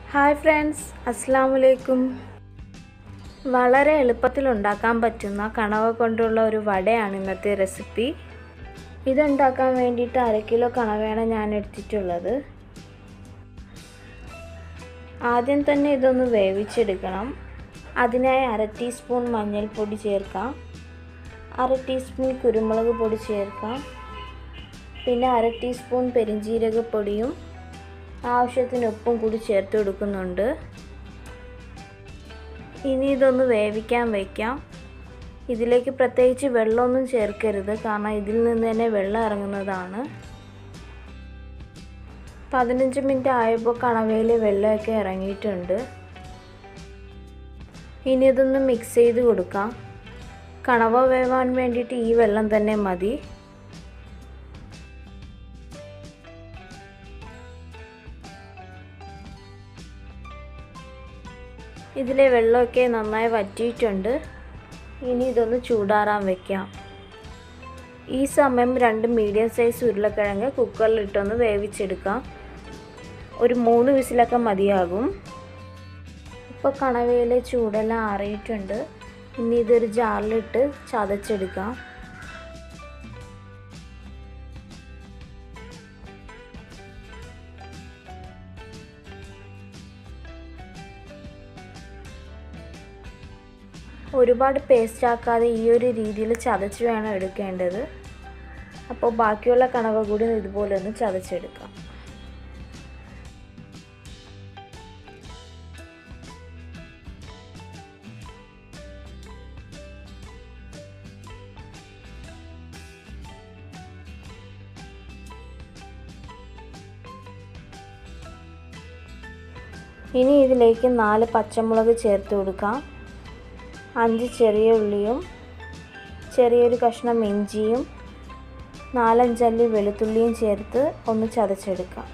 hi friends അസ്സാം വലൈക്കും വളരെ എളുപ്പത്തിൽ ഉണ്ടാക്കാൻ പറ്റുന്ന കണവ കൊണ്ടുള്ള ഒരു വടയാണ് ഇന്നത്തെ റെസിപ്പി ഇതുണ്ടാക്കാൻ വേണ്ടിയിട്ട് അര കിലോ കണവയാണ് ഞാൻ എടുത്തിട്ടുള്ളത് ആദ്യം തന്നെ ഇതൊന്ന് വേവിച്ചെടുക്കണം അതിനായി അര ടീസ്പൂൺ മഞ്ഞൾപ്പൊടി ചേർക്കാം അര ടീസ്പൂൺ കുരുമുളക് പൊടി ചേർക്കാം പിന്നെ അര ടീസ്പൂൺ പെരിഞ്ജീരകപ്പൊടിയും ആവശ്യത്തിന് ഉപ്പും കൂടി ചേർത്ത് കൊടുക്കുന്നുണ്ട് ഇനി ഇതൊന്ന് വേവിക്കാൻ വയ്ക്കാം ഇതിലേക്ക് പ്രത്യേകിച്ച് വെള്ളമൊന്നും ചേർക്കരുത് കാരണം ഇതിൽ നിന്ന് തന്നെ വെള്ളം ഇറങ്ങുന്നതാണ് പതിനഞ്ച് മിനിറ്റ് ആയപ്പോൾ കണവയിൽ വെള്ളമൊക്കെ ഇറങ്ങിയിട്ടുണ്ട് ഇനി ഇതൊന്ന് മിക്സ് ചെയ്ത് കൊടുക്കാം കണവ വേവാൻ വേണ്ടിയിട്ട് ഈ വെള്ളം തന്നെ മതി ഇതിലെ വെള്ളമൊക്കെ നന്നായി വറ്റിയിട്ടുണ്ട് ഇനി ഇതൊന്ന് ചൂടാറാൻ വെക്കാം ഈ സമയം രണ്ട് മീഡിയം സൈസ് ഉരുളക്കിഴങ്ങ് കുക്കറിലിട്ടൊന്ന് വേവിച്ചെടുക്കാം ഒരു മൂന്ന് വിസിലൊക്കെ മതിയാകും ഇപ്പോൾ കണവയിലെ ചൂടെല്ലാം ആറിയിട്ടുണ്ട് ഇനി ഇതൊരു ജാറിലിട്ട് ചതച്ചെടുക്കാം ഒരുപാട് പേസ്റ്റ് ആക്കാതെ ഈ ഒരു രീതിയിൽ ചതച്ച് വേണം എടുക്കേണ്ടത് അപ്പോൾ ബാക്കിയുള്ള കണവ കൂടി ഇതുപോലെ ഒന്ന് ചതച്ചെടുക്കാം ഇനി ഇതിലേക്ക് നാല് പച്ചമുളക് ചേർത്ത് കൊടുക്കാം അഞ്ച് ചെറിയ ഉള്ളിയും ചെറിയൊരു കഷ്ണം ഇഞ്ചിയും നാലഞ്ചല്ലി വെളുത്തുള്ളിയും ചേർത്ത് ഒന്ന് ചതച്ചെടുക്കാം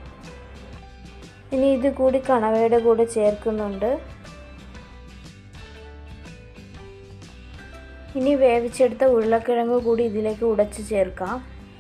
ഇനി ഇത് കൂടി കണവയുടെ കൂടെ ചേർക്കുന്നുണ്ട് ഇനി വേവിച്ചെടുത്ത ഉരുളക്കിഴങ്ങ് കൂടി ഇതിലേക്ക് ഉടച്ച് ചേർക്കാം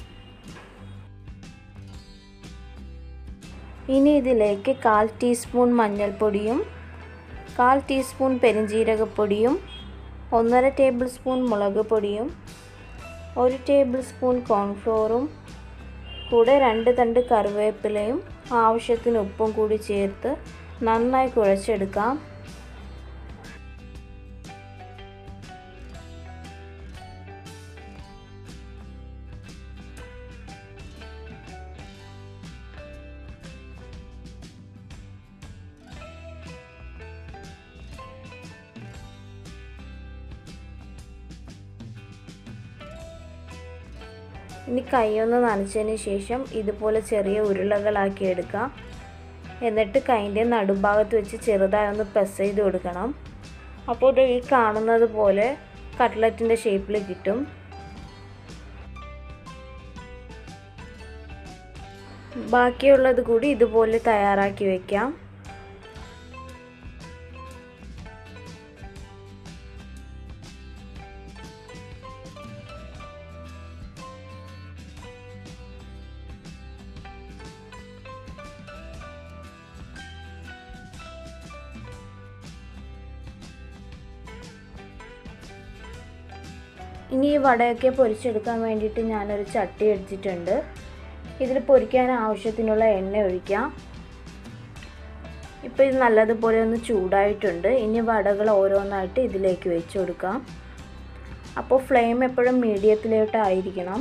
ഇനി ഇതിലേക്ക് കാൽ ടീസ്പൂൺ മഞ്ഞൾപ്പൊടിയും കാൽ ടീസ്പൂൺ പെരിഞ്ജീരകപ്പൊടിയും ഒന്നര ടേബിൾ സ്പൂൺ മുളക് പൊടിയും ഒരു ടേബിൾ സ്പൂൺ കോൺഫ്ലോറും കൂടെ രണ്ട് തണ്ട് കറിവേപ്പിലയും ആവശ്യത്തിന് ഉപ്പും കൂടി ചേർത്ത് നന്നായി കുഴച്ചെടുക്കാം ഇനി കൈയൊന്ന് നനച്ചതിന് ശേഷം ഇതുപോലെ ചെറിയ ഉരുളകളാക്കി എടുക്കാം എന്നിട്ട് കൈൻ്റെ നടുഭാഗത്ത് വെച്ച് ചെറുതായി ഒന്ന് പ്രസ് ചെയ്ത് കൊടുക്കണം അപ്പോൾ ഇത് ഈ കാണുന്നത് പോലെ കട്ട്ലറ്റിൻ്റെ ഷേപ്പിൽ കിട്ടും ബാക്കിയുള്ളത് കൂടി ഇതുപോലെ തയ്യാറാക്കി വയ്ക്കാം ഇനി ഈ വടയൊക്കെ പൊരിച്ചെടുക്കാൻ വേണ്ടിയിട്ട് ഞാനൊരു ചട്ടി എടുത്തിട്ടുണ്ട് ഇതിൽ പൊരിക്കാൻ ആവശ്യത്തിനുള്ള എണ്ണ ഒഴിക്കാം ഇപ്പോൾ ഇത് നല്ലതുപോലെ ഒന്ന് ചൂടായിട്ടുണ്ട് ഇനി വടകൾ ഓരോന്നായിട്ട് ഇതിലേക്ക് വെച്ച് കൊടുക്കാം അപ്പോൾ ഫ്ലെയിം എപ്പോഴും മീഡിയത്തിലോട്ടായിരിക്കണം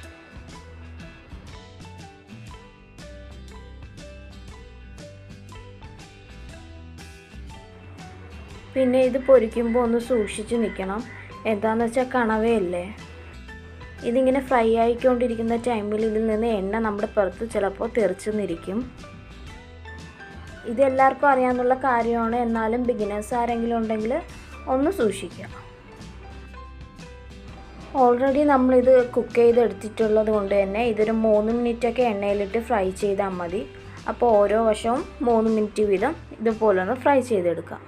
പിന്നെ ഇത് പൊരിക്കുമ്പോൾ ഒന്ന് സൂക്ഷിച്ച് നിൽക്കണം എന്താണെന്ന് വെച്ചാൽ കണവയല്ലേ ഇതിങ്ങനെ ഫ്രൈ ആയിക്കൊണ്ടിരിക്കുന്ന ടൈമിൽ ഇതിൽ നിന്ന് എണ്ണ നമ്മുടെ പുറത്ത് ചിലപ്പോൾ തെറിച്ചു നിരിക്കും ഇതെല്ലാവർക്കും അറിയാവുന്ന കാര്യമാണ് എന്നാലും ബിഗിനേഴ്സ് ആരെങ്കിലും ഉണ്ടെങ്കിൽ ഒന്ന് സൂക്ഷിക്കുക ഓൾറെഡി നമ്മളിത് കുക്ക് ചെയ്തെടുത്തിട്ടുള്ളത് കൊണ്ട് തന്നെ ഇതൊരു മൂന്ന് മിനിറ്റൊക്കെ എണ്ണയിലിട്ട് ഫ്രൈ ചെയ്താൽ മതി അപ്പോൾ ഓരോ വശവും മൂന്ന് മിനിറ്റ് വീതം ഇതുപോലെ ഒന്ന് ഫ്രൈ ചെയ്തെടുക്കാം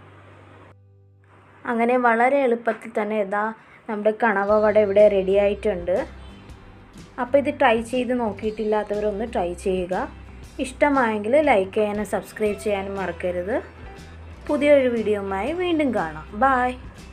അങ്ങനെ വളരെ എളുപ്പത്തിൽ തന്നെ ഇതാ നമ്മുടെ കണവ വട ഇവിടെ റെഡി ആയിട്ടുണ്ട് അപ്പോൾ ഇത് ട്രൈ ചെയ്ത് നോക്കിയിട്ടില്ലാത്തവരൊന്ന് ട്രൈ ചെയ്യുക ഇഷ്ടമായെങ്കിൽ ലൈക്ക് ചെയ്യാനും സബ്സ്ക്രൈബ് ചെയ്യാനും മറക്കരുത് പുതിയൊരു വീഡിയോയുമായി വീണ്ടും കാണാം ബായ്